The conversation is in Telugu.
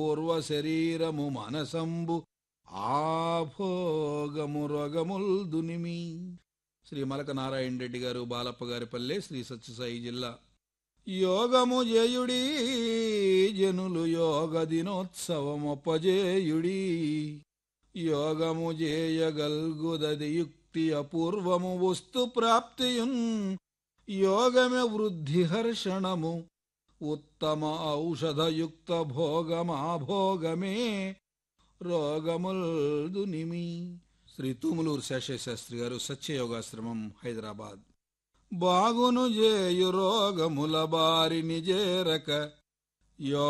పూర్వ శరీరము మనసంబు ఆభోగము రొగముల్ దునిమి శ్రీ మలక నారాయణ రెడ్డి గారు బాలప్ప గారి పల్లె శ్రీ సత్యసాయి జిల్లా యోగము జయుడి జనులు యోగ దినోత్సవమొప్పజేయుడి యోగము జేయగల్గుదది యుక్తి అపూర్వము వస్తు ప్రాప్తియున్ యోగమే వృద్ధి హర్షణము ఉత్తమ ఔషధయుక్త భోగమాభోగమే రోగముల్ దునిమి శ్రీ తూములూరు శేషశాస్త్రి గారు సత్యయోగాశ్రమం హైదరాబాద్ బాగును జేయు రోగముల బారిని జేరక